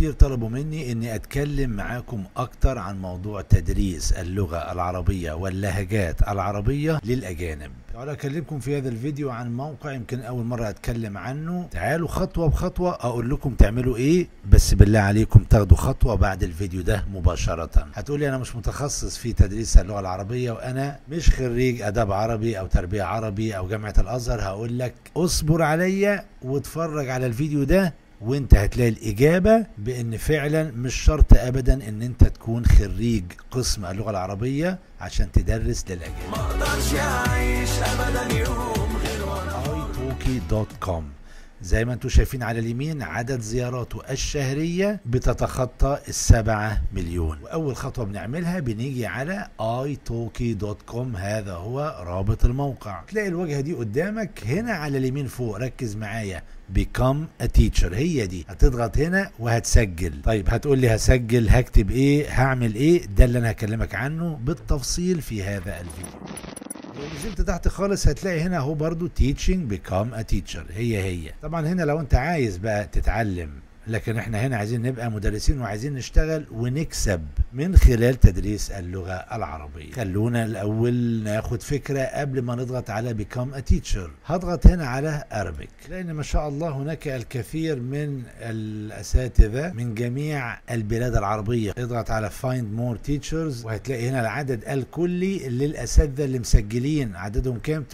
كتير طلبوا مني اني اتكلم معاكم اكتر عن موضوع تدريس اللغة العربية واللهجات العربية للاجانب تعالوا اكلمكم في هذا الفيديو عن موقع يمكن اول مرة اتكلم عنه تعالوا خطوة بخطوة اقول لكم تعملوا ايه بس بالله عليكم تاخدوا خطوة بعد الفيديو ده مباشرة هتقولي انا مش متخصص في تدريس اللغة العربية وانا مش خريج اداب عربي او تربية عربي او جامعة الازهر هقول لك اصبر عليا واتفرج على الفيديو ده وانت هتلاقي الاجابه بان فعلا مش شرط ابدا ان انت تكون خريج قسم اللغه العربيه عشان تدرس للاجانب ما اقدرش اعيش ابدا يوم غير وانا italki.com زي ما انتم شايفين على اليمين عدد زياراته الشهرية بتتخطى السبعة مليون وأول خطوة بنعملها بنيجي على italki.com هذا هو رابط الموقع تلاقي الواجهة دي قدامك هنا على اليمين فوق ركز معايا become a teacher هي دي هتضغط هنا وهتسجل طيب هتقول لي هسجل هكتب ايه هعمل ايه ده اللي انا هكلمك عنه بالتفصيل في هذا الفيديو لو نزلت تحت خالص هتلاقي هنا اهو برضو teaching become a teacher هي هي طبعا هنا لو انت عايز بقى تتعلم لكن احنا هنا عايزين نبقى مدرسين وعايزين نشتغل ونكسب من خلال تدريس اللغة العربية خلونا الاول ناخد فكرة قبل ما نضغط على become a teacher هضغط هنا على Arabic لان ما شاء الله هناك الكثير من الاساتذة من جميع البلاد العربية اضغط على find more teachers وهتلاقي هنا العدد الكلي للاساتذة اللي مسجلين عددهم كام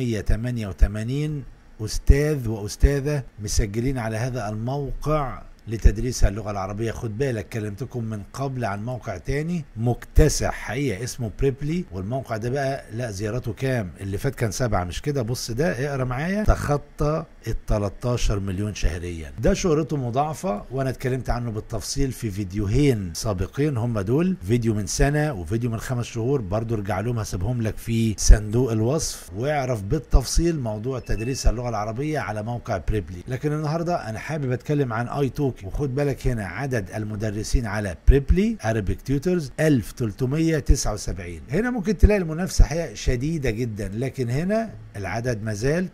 388 استاذ واستاذه مسجلين على هذا الموقع لتدريس اللغة العربية خد بالك كلمتكم من قبل عن موقع تاني مكتسح حقيقة اسمه بريبلي والموقع ده بقى لا زيارته كام اللي فات كان سبعة مش كده بص ده اقرا معايا تخطى ال 13 مليون شهريا ده شهرته مضاعفة وانا اتكلمت عنه بالتفصيل في فيديوهين سابقين هم دول فيديو من سنة وفيديو من خمس شهور برضو ارجع لهم هسيبهم لك في صندوق الوصف واعرف بالتفصيل موضوع تدريس اللغة العربية على موقع بريبلي لكن النهاردة انا حابب اتكلم عن اي توكي وخد بالك هنا عدد المدرسين على بريبلي Arabic Tutors 1379 هنا ممكن تلاقي المنافسة حقيقة شديدة جدا لكن هنا العدد مازال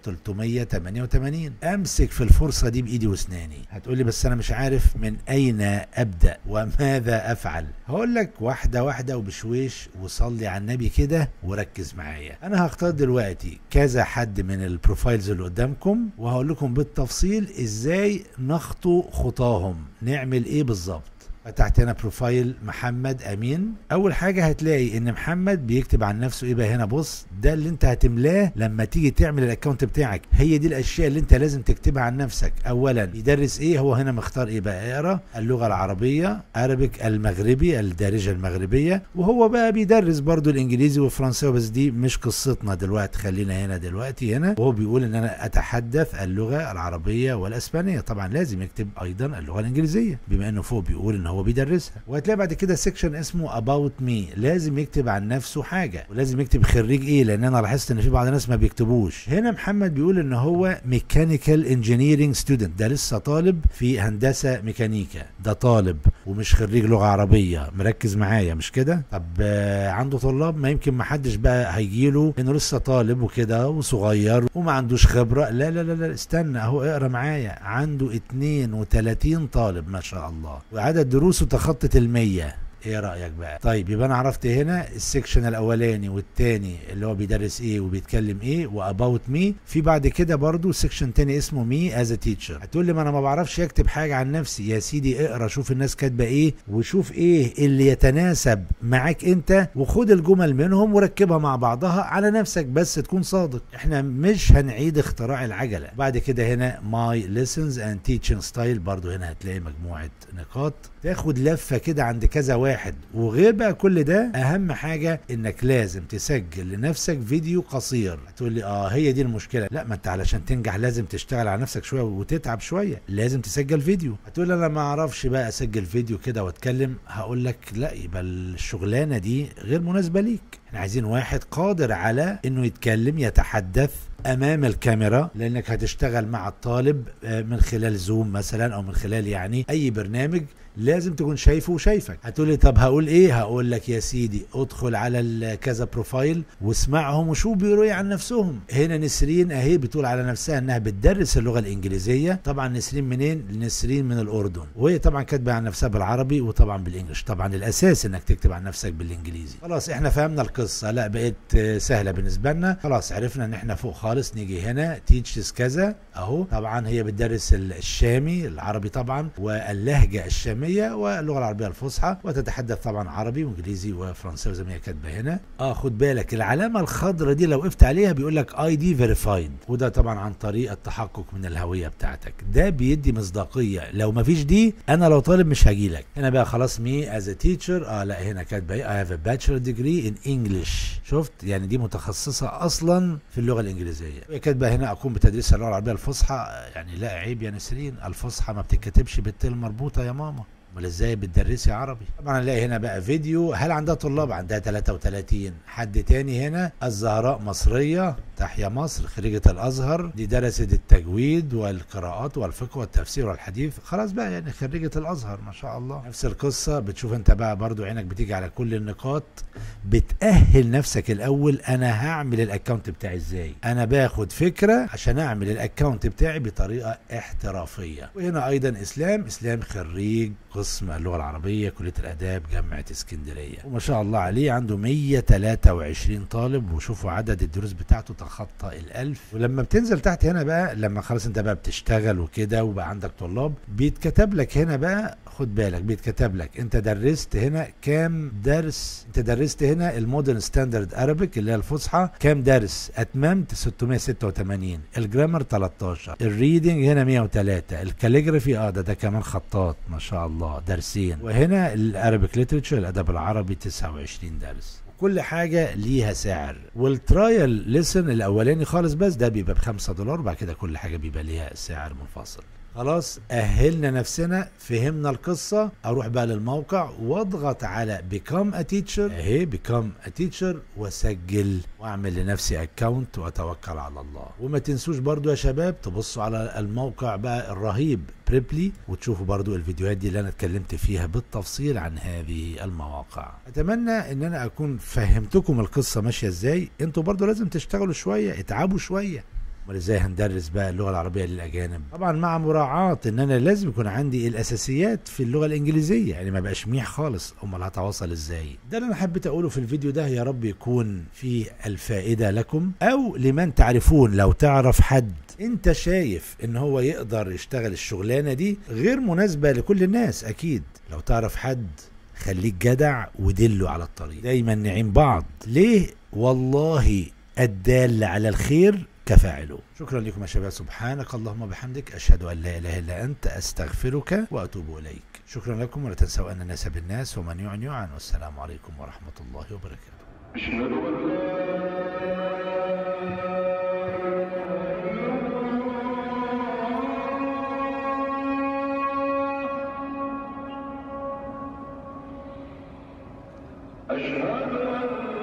388 امسك في الفرصة دي بايدي واسناني هتقولي بس انا مش عارف من اين ابدأ وماذا افعل هقول لك واحدة واحدة وبشويش وصلي على النبي كده وركز معايا انا هختار دلوقتي كذا حد من البروفايلز اللي قدامكم وهقول لكم بالتفصيل ازاي نخطو خطاهم نعمل ايه بالظبط فتحت هنا بروفايل محمد امين اول حاجه هتلاقي ان محمد بيكتب عن نفسه ايه بقى هنا بص ده اللي انت هتملاه لما تيجي تعمل الاكونت بتاعك هي دي الاشياء اللي انت لازم تكتبها عن نفسك اولا يدرس ايه هو هنا مختار ايه بقى اقرا اللغه العربيه عربك المغربي الدارجه المغربيه وهو بقى بيدرس برضو الانجليزي والفرنساوي بس دي مش قصتنا دلوقتي خلينا هنا دلوقتي هنا وهو بيقول ان انا اتحدث اللغه العربيه والاسبانيه طبعا لازم يكتب ايضا اللغه الانجليزيه بما انه فوق بيقول ان هو بيدرسها وهتلاقي بعد كده سيكشن اسمه about me لازم يكتب عن نفسه حاجه ولازم يكتب خريج ايه لان انا لاحظت ان في بعض الناس ما بيكتبوش هنا محمد بيقول ان هو ميكانيكال انجينيرنج ستودنت ده لسه طالب في هندسه ميكانيكا ده طالب ومش خريج لغه عربيه مركز معايا مش كده طب آه، عنده طلاب ما يمكن ما حدش بقى هيجيله انه لسه طالب وكده وصغير وما عندوش خبره لا لا لا, لا استنى اهو اقرا معايا عنده 32 طالب ما شاء الله وعدد دروسه تخطت المية ايه رايك بقى طيب يبقى انا عرفت هنا السكشن الاولاني والتاني اللي هو بيدرس ايه وبيتكلم ايه واباوت مي في بعد كده برضو سكشن تاني اسمه مي از تيتشر هتقول لي ما انا ما بعرفش اكتب حاجه عن نفسي يا سيدي اقرا شوف الناس كاتبه ايه وشوف ايه اللي يتناسب معاك انت وخد الجمل منهم وركبها مع بعضها على نفسك بس تكون صادق احنا مش هنعيد اختراع العجله بعد كده هنا ماي ليسنز اند تيتشنج ستايل برضو هنا هتلاقي مجموعه نقاط تاخد لفه كده عند كذا واحد وغير بقى كل ده اهم حاجه انك لازم تسجل لنفسك فيديو قصير هتقول لي اه هي دي المشكله لا ما انت علشان تنجح لازم تشتغل على نفسك شويه وتتعب شويه لازم تسجل فيديو هتقول لي انا ما اعرفش بقى اسجل فيديو كده واتكلم هقول لك لا يبقى الشغلانه دي غير مناسبه ليك احنا عايزين واحد قادر على انه يتكلم يتحدث امام الكاميرا لانك هتشتغل مع الطالب آه، من خلال زوم مثلا او من خلال يعني اي برنامج لازم تكون شايفه وشايفك هتقولي طب هقول ايه هقول لك يا سيدي ادخل على ال- كذا بروفايل واسمعهم وشوف بيقولوا ايه عن نفسهم هنا نسرين اهي بتقول على نفسها انها بتدرس اللغه الانجليزيه طبعا نسرين منين نسرين من الاردن وهي طبعا كاتبه عن نفسها بالعربي وطبعا بالانجلش طبعا الاساس انك تكتب عن نفسك بالانجليزي خلاص احنا فهمنا القصه لا بقت آه، سهله بالنسبه لنا خلاص عرفنا ان احنا فوق خالص نيجي هنا تيتشز كذا اهو طبعا هي بتدرس ال- الشامي العربي طبعا واللهجه الشاميه واللغه العربيه الفصحى وتتحدث طبعا عربي وانجليزي وفرنساوي زي ما هي كاتبه هنا اه خد بالك العلامه الخضراء دي لو وقفت عليها بيقول لك اي دي فيريفايد وده طبعا عن طريق التحقق من الهويه بتاعتك ده بيدي مصداقيه لو ما فيش دي انا لو طالب مش هاجي لك هنا بقى خلاص مي از تيتشر اه لا هنا كاتبه ايه اي هاف ا باتشلر ديجري ان انجلش شفت يعني دي متخصصه اصلا في اللغه الانجليزيه هي كاتبه هنا اقوم بتدريس اللغه العربيه الفصحى يعني لا عيب يا نسرين الفصحى ما بتتكتبش بالت المربوطه يا ماما امال ازاي بتدرسي عربي طبعا نلاقي هنا بقى فيديو هل عندها طلاب عندها 33 حد تاني هنا الزهراء مصريه تحيا مصر خريجة الأزهر دي درست التجويد والقراءات والفقه والتفسير والحديث خلاص بقى يعني خريجة الأزهر ما شاء الله نفس القصة بتشوف أنت بقى برضو عينك بتيجي على كل النقاط بتأهل نفسك الأول أنا هعمل الأكاونت بتاعي إزاي أنا باخد فكرة عشان أعمل الأكاونت بتاعي بطريقة احترافية وهنا أيضا إسلام إسلام خريج قسم اللغة العربية كلية الآداب جامعة اسكندرية وما شاء الله عليه عنده 123 طالب وشوفوا عدد الدروس بتاعته تخطى الألف ولما بتنزل تحت هنا بقى لما خلاص انت بقى بتشتغل وكده وبقى عندك طلاب بيتكتب لك هنا بقى خد بالك بيتكتب لك انت درست هنا كام درس انت درست هنا المودرن ستاندرد ارابيك اللي هي الفصحى كام درس اتممت 686 الجرامر 13 الريدنج هنا 103 الكاليجرافي اه ده ده كمان خطاط ما شاء الله درسين وهنا الارابيك ليترشر الادب العربي 29 درس كل حاجة ليها سعر والترايل ليسن الأولاني خالص بس ده بيبقى بخمسة دولار وبعد كده كل حاجة بيبقى ليها سعر منفصل خلاص أهلنا نفسنا فهمنا القصة أروح بقى للموقع واضغط على become a teacher أهي become a teacher وأسجل وأعمل لنفسي أكاونت وأتوكل على الله وما تنسوش برضو يا شباب تبصوا على الموقع بقى الرهيب بريبلي وتشوفوا برضو الفيديوهات دي اللي أنا اتكلمت فيها بالتفصيل عن هذه المواقع أتمنى إن أنا أكون فهمتكم القصة ماشية إزاي أنتوا برضو لازم تشتغلوا شوية اتعبوا شوية امال ازاي هندرس بقى اللغه العربيه للاجانب طبعا مع مراعاه ان انا لازم يكون عندي الاساسيات في اللغه الانجليزيه يعني ما بقاش ميح خالص امال هتواصل ازاي ده اللي انا حبيت اقوله في الفيديو ده يا رب يكون فيه الفائده لكم او لمن تعرفون لو تعرف حد انت شايف ان هو يقدر يشتغل الشغلانه دي غير مناسبه لكل الناس اكيد لو تعرف حد خليك جدع ودله على الطريق دايما نعين بعض ليه والله الدال على الخير كفاعله شكرا لكم يا شباب سبحانك اللهم وبحمدك أشهد أن لا إله إلا أنت أستغفرك وأتوب إليك شكرا لكم ولا تنسوا أن الناس بالناس ومن يعن يعن والسلام عليكم ورحمة الله وبركاته أشهد أن لا أشهد أن